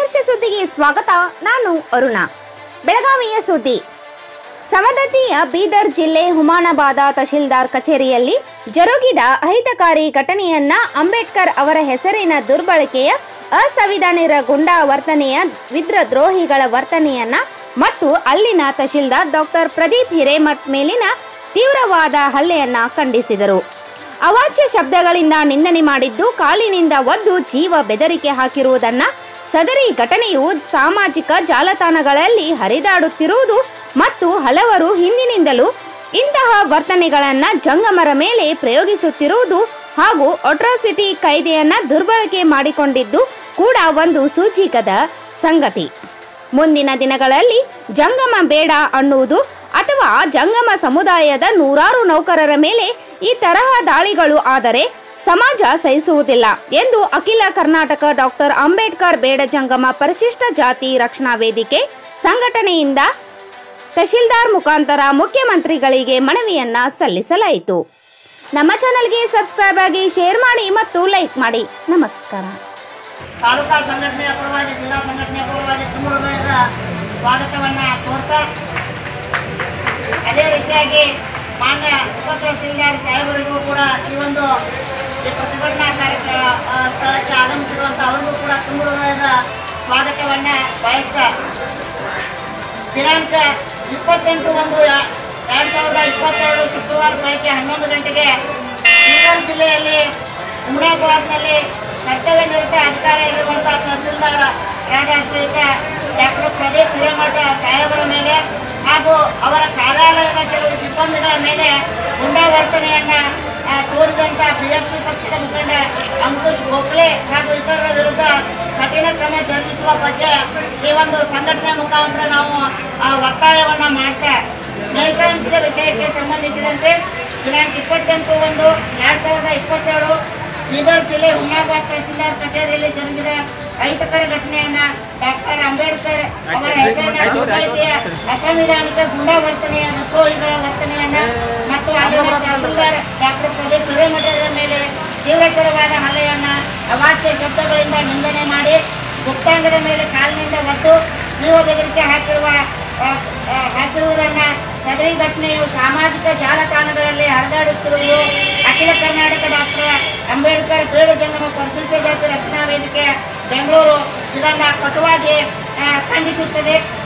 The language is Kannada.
ವಿಶೇಷ ಸುದ್ದಿಗೆ ಸ್ವಾಗತ ನಾನು ಅರುಣ ಬೆಳಗಾವಿಯ ಸುದ್ದಿ ಸವದತ್ತಿಯ ಬೀದರ್ ಜಿಲ್ಲೆ ಹುಮಾನಾಬಾದ ತಹಶೀಲ್ದಾರ್ ಕಚೇರಿಯಲ್ಲಿ ಜರುಗಿದ ಅಹಿತಕಾರಿ ಘಟನೆಯನ್ನ ಅಂಬೇಡ್ಕರ್ ಅವರ ಹೆಸರಿನ ದುರ್ಬಳಕೆಯ ಅಸಂವಿಧಾನಿಕ ಗುಂಡಾ ವರ್ತನೆಯ ವಿದ್ರೋಹಿಗಳ ವರ್ತನೆಯನ್ನ ಮತ್ತು ಅಲ್ಲಿನ ತಹಶೀಲ್ದಾರ್ ಡಾಕ್ಟರ್ ಪ್ರದೀಪ್ ಹಿರೇಮಠ್ ಮೇಲಿನ ತೀವ್ರವಾದ ಹಲ್ಲೆಯನ್ನ ಖಂಡಿಸಿದರು ಅವಾಚ್ಯ ಶಬ್ದಗಳಿಂದ ನಿಂದನೆ ಮಾಡಿದ್ದು ಕಾಲಿನಿಂದ ಒದ್ದು ಜೀವ ಬೆದರಿಕೆ ಹಾಕಿರುವುದನ್ನ ಸದರಿ ಘಟನೆಯು ಸಾಮಾಜಿಕ ಜಾಲತಾಣಗಳಲ್ಲಿ ಹರಿದಾಡುತ್ತಿರುವುದು ಮತ್ತು ಹಲವರು ಹಿಂದಿನಿಂದಲೂ ಇಂತಹ ವರ್ತನೆಗಳನ್ನ ಜಂಗಮರ ಮೇಲೆ ಪ್ರಯೋಗಿಸುತ್ತಿರುವುದು ಹಾಗೂ ಅಟ್ರಾಸಿಟಿ ಕಾಯ್ದೆಯನ್ನ ದುರ್ಬಳಕೆ ಮಾಡಿಕೊಂಡಿದ್ದು ಕೂಡ ಒಂದು ಸೂಚಿಕದ ಸಂಗತಿ ಮುಂದಿನ ದಿನಗಳಲ್ಲಿ ಜಂಗಮ ಬೇಡ ಅನ್ನುವುದು ಅಥವಾ ಜಂಗಮ ಸಮುದಾಯದ ನೂರಾರು ನೌಕರರ ಮೇಲೆ ಈ ತರಹ ದಾಳಿಗಳು ಆದರೆ ಸಮಾಜ ಸಹಿಸುವುದಿಲ್ಲ ಎಂದು ಅಖಿಲ ಕರ್ನಾಟಕ ಡಾಕ್ಟರ್ ಅಂಬೇಡ್ಕರ್ ಬೇಡ ಜಂಗಮ ಪರಿಶಿಷ್ಟ ಜಾತಿ ರಕ್ಷಣಾ ವೇದಿಕೆ ಸಂಘಟನೆಯಿಂದ ತಹಶೀಲ್ದಾರ್ ಮುಖಾಂತರ ಮುಖ್ಯಮಂತ್ರಿಗಳಿಗೆ ಮನವಿಯನ್ನ ಸಲ್ಲಿಸಲಾಯಿತು ನಮ್ಮ ಚಾನಲ್ಗೆ ಸಬ್ಸ್ಕ್ರೈಬ್ ಆಗಿ ಶೇರ್ ಮಾಡಿ ಮತ್ತು ಲೈಕ್ ಮಾಡಿ ನಮಸ್ಕಾರ ತಾಲೂಕಾ ಸಂಘಟನೆಯ ಪರವಾಗಿ ಜಿಲ್ಲಾ ಸಂಘಟನೆಯ ಪರವಾಗಿ ತುಂಬ ಹೃದಯದ ಸ್ವಾಗತವನ್ನ ಕೋರ್ತಾ ಅದೇ ರೀತಿಯಾಗಿ ಮಾನ್ಯ ಉಪ ತಹಸೀಲ್ದಾರ್ ಸಾಹೇಬರಿಗೂ ಕೂಡ ಈ ಒಂದು ಈ ಪ್ರತಿಭಟನಾ ಕಾರ್ಯ ಆ, ಸ್ಥಳಕ್ಕೆ ಆಗಮಿಸಿರುವಂಥ ಅವರಿಗೂ ಕೂಡ ತುಂಬ ಹೃದಯದ ಸ್ವಾಗತವನ್ನ ಬಯಸ್ತಾ ದಿನಾಂಕ ಇಪ್ಪತ್ತೆಂಟು ಒಂದು ಎ- ಎರಡು ಸಾವಿರದ ಇಪ್ಪತ್ತೆರಡು ಶುಕ್ರವಾರ ಬೆಳಗ್ಗೆ ಹನ್ನೊಂದು ಗಂಟೆಗೆ ಬೀದರ್ ಜಿಲ್ಲೆಯಲ್ಲಿ ಉಮ್ರಾಬಾದ್ನಲ್ಲಿ ಕರ್ತವ್ಯ ನಿರತ ಅಧಿಕಾರಿಯಾಗಿರುವಂತಹ ತಹಸೀಲ್ದಾರ್ ರಾಜ ಶ್ರೀಯುತ ಡಾಕ್ಟರ್ ಪ್ರದೀಪ್ ಹಿರೇಮಠ ಸಾಹೇಬರ ಮೇಲೆ ಹಾಗೂ ಅವರ ಕಾರ್ಯಾಲಯದ ಕೆಲವು ಸಿಬ್ಬಂದಿಗಳ ಮೇಲೆ ಗುಂಡಾವರ್ತನೆಯನ್ನ ಆ, ತೋರಿದಂತ ಬಿಎಸ್ಪಿ ಪಕ್ಷದ ಮುಖಂಡ ಅಂಕುಶ್ ಗೋಖಲೆ ಹಾಗೂ ಇತರರ ವಿರುದ್ಧ ಕಠಿಣ ಕ್ರಮ ಜರುಗಿಸುವ ಬಗ್ಗೆ ಈ ಒಂದು ಸಂಘಟನೆ ಮುಖಾಂತರ ನಾವು ಆ, ಒತ್ತಾಯವನ್ನ ಮಾಡ್ತಾ ಮೇಲ್ಕಾಣಿಸಿದ ವಿಷಯಕ್ಕೆ ಸಂಬಂಧಿಸಿದಂತೆ ದಿನಾಂಕ ಇಪ್ಪತ್ತೆಂಟು ಒಂದು ಎರಡ್ ಸಾವಿರದ ಇಪ್ಪತ್ತೆರಡು ಬೀದರ್ ಜಿಲ್ಲೆ ಹುಮ್ನಾಬಾದ್ ತಹಸೀಲ್ದಾರ್ ಕಚೇರಿಯಲ್ಲಿ ಜರುಗಿದ ಅಹಿತಕರ ಘಟನೆಯನ್ನ ಡಾಕ್ಟರ್ ಅಂಬೇಡ್ಕರ್ ಅವರ ಹೆಸರಿನ ದುರ್ಬಳಕೆಯ ಅಸಂವಿಧಾನಿಕ ಗುಂಡಾವರ್ತನೆಯ ವಿದ್ರೋಹಿಗಳ ವರ್ತನೆಯನ್ನ ಮತ್ತು ಅಲ್ಲಿನ ತಹಸೀಲ್ದಾರ್ ಡಾಕ್ಟರ್ ಪ್ರದೀಪ್ ಹಿರೇಮಠರ ಮೇಲೆ ತೀವ್ರತರವಾದ ಹಲ್ಲೆಯನ್ನ ಅವಾಚ್ಯ ಶಬ್ದಗಳಿಂದ ನಿಂದನೆ ಮಾಡಿ ಗುಪ್ತಾಂಗದ ಮೇಲೆ ಕಾಲಿನಿಂದ ಒದ್ದು ಜೀವ ಬೆದರಿಕೆ ಹಾಕಿರುವ ಆ, ಆ, ಹಾಕಿರುವುದನ್ನ ಸದರಿ ಘಟನೆಯು ಸಾಮಾಜಿಕ ಜಾಲತಾಣಗಳಲ್ಲಿ ಹರಿದಾಡುತ್ತಿರುವುದು ಅಖಿಲ ಕರ್ನಾಟಕ ಡಾಕ್ಟರ್ ಅಂಬೇಡ್ಕರ್ ಬೇಡು ಜಂಗಮ ಪರಿಶಿಷ್ಟ ಜಾತಿ ರಕ್ಷಣಾ ವೇದಿಕೆ ಬೆಂಗಳೂರು ಇದನ್ನ ಕಟುವಾಗಿ ಆ, ಖಂಡಿಸುತ್ತದೆ